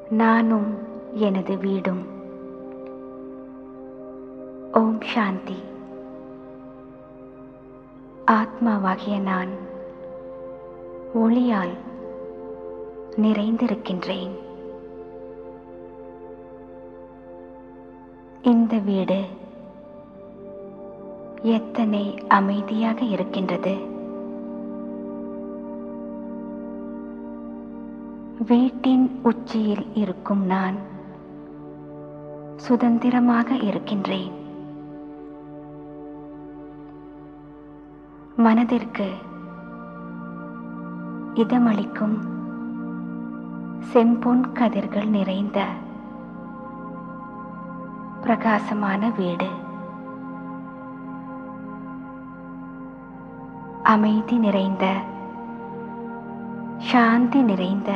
நானும் எனது வீடும் ஓம் சாந்தி ஆத்மாவாகிய நான் ஒளியால் நிறைந்திருக்கின்றேன் இந்த வீடு எத்தனை அமைதியாக இருக்கின்றது வீட்டின் உச்சியில் இருக்கும் நான் சுதந்திரமாக இருக்கின்றேன் மனதிற்கு இதமளிக்கும் செம்பொன் கதிர்கள் நிறைந்த பிரகாசமான வீடு அமைதி நிறைந்த சாந்தி நிறைந்த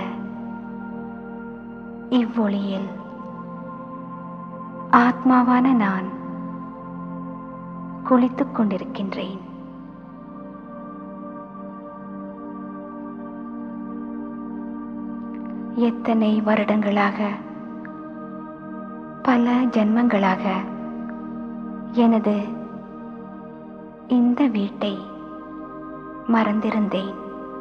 இவ்வொளியில் ஆத்மாவான நான் குளித்துக் கொண்டிருக்கின்றேன் எத்தனை வருடங்களாக பல ஜென்மங்களாக எனது இந்த வீட்டை மறந்திருந்தேன்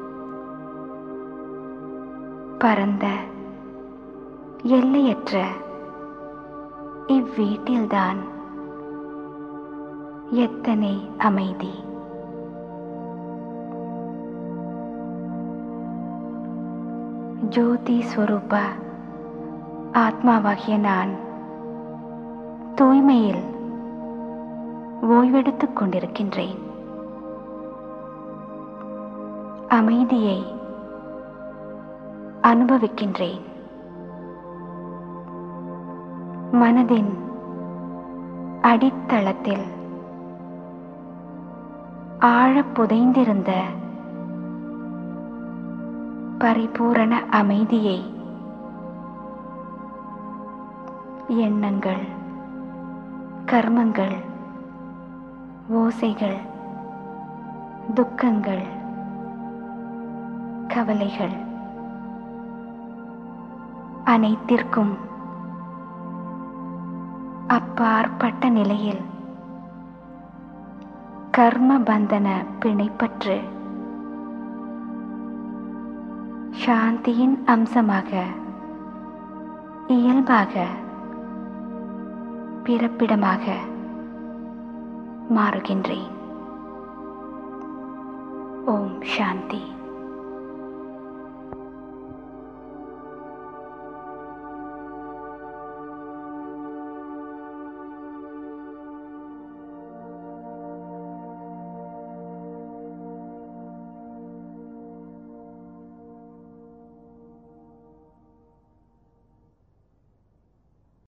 பரந்த எல்லையற்ற இவ்வீட்டில்தான் எத்தனை அமைதி ஜோதி ஸ்வரூப ஆத்மாவாகிய நான் தூய்மையில் ஓய்வெடுத்துக் கொண்டிருக்கின்றேன் அமைதியை அனுபவிக்கின்றேன் மனதின் அடித்தளத்தில் ஆழ புதைந்திருந்த பரிபூரண அமைதியை எண்ணங்கள் கர்மங்கள் ஓசைகள் துக்கங்கள் கவலைகள் அனைத்திற்கும் அப்பாற்பட்ட நிலையில் கர்ம பந்தன பிணைப்பற்று சாந்தியின் அம்சமாக இயல்பாக பிறப்பிடமாக மாறுகின்றேன் ஓம் சாந்தி